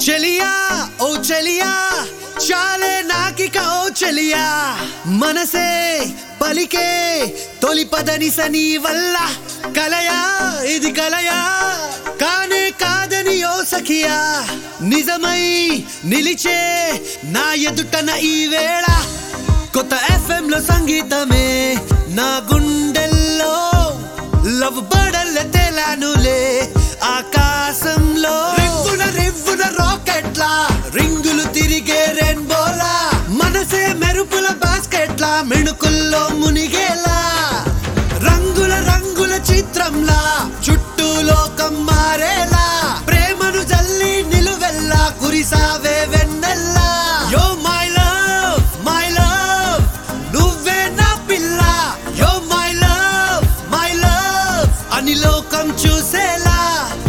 చెలియా ఓ చెలియా చాలే నాకిక ఓ చెలియా మనసే పలికే తొలి పదని సని వల్ల కలయా ఇది కలయా కానే కాదని ఓ సఖియా నిజమై నిలిచే నా ఎదుటన ఈ వేళ కొత్త ఎఫ్ఎం లో సంగీతమే నా గుండెల్లో లవ్ బడల్ల తేలానులే ఆకాశంలో రివ్వున రివ్వున రాకెట్లా రింగులు తిరిగే రెయిన్బోలా మనసే మెరుపుల బాస్కెట్లా మిణుకుల్లో మునిగేలా రంగుల రంగుల చిత్రంలా చుట్టూ లోకం మారేలా ప్రేమను జల్లి నిలువెల్లా కురిసావే వెన్నెల్లా yo my love my love నువ్వే నా పిల్ల యో మై లవ్ మై లవ్ అని లోకం చూసేలా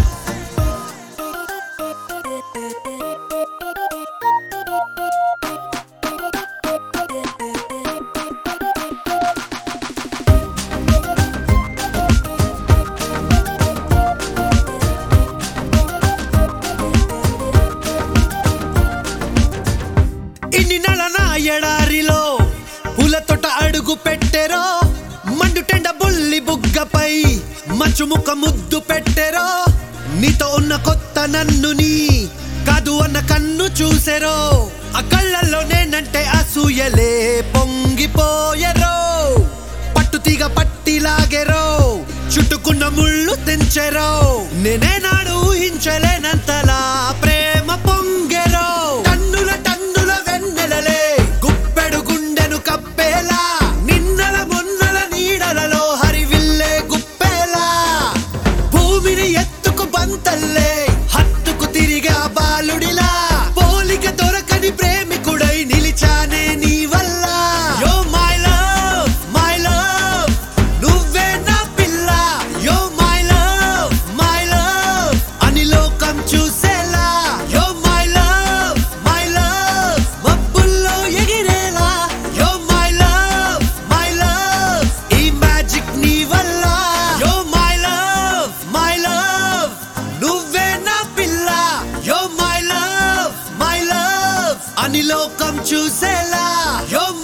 ఇన్ని నెల నా ఎడారిలో పూల తోట అడుగు పెట్టెరో మండు టెండ బుల్లి బుగ్గపై మంచు ముక్క ముద్దు పెట్టెరో నీతో ఉన్న కొత్త నన్ను నీ కాదు అన్న కన్ను చూసెరో ఆ కళ్ళల్లో నేనంటే అసూయలే పొంగిపోయెరో పట్టు తీగ పట్టిలాగెరో చుట్టుకున్న ముళ్ళు తెంచెరో నేనే నాడు ఊహించలేనంతలా ప్రేమ పొంగెరో టన్నుల టన్నుల వెన్నెలలే గుప్పెడు గుండెను కప్పేలా నిన్నల మొన్నల నీడలలో హరివిల్లే గుప్పేలా భూమిని ఎత్తుకు బంతల్లే హత్తుకు తిరిగా బాలుడిలా పోలిక దొరకని ప్రేమికుడై నిలిచానే నీ వల్ల యో మై లవ్ మై లవ్ నువ్వే నా పిల్ల యో మై లవ్ మై లవ్ అని లోకం చూసేలా యో మై లవ్ మై లవ్ మబ్బుల్లో ఎగిరేలా yo my love my love ఈ మ్యాజిక్ నీ వల్ల యో మై లవ్ మై లవ్ నువ్వే నా పిల్ల యో మై లవ్ మై లవ్ అని లోకం చూసేలా యో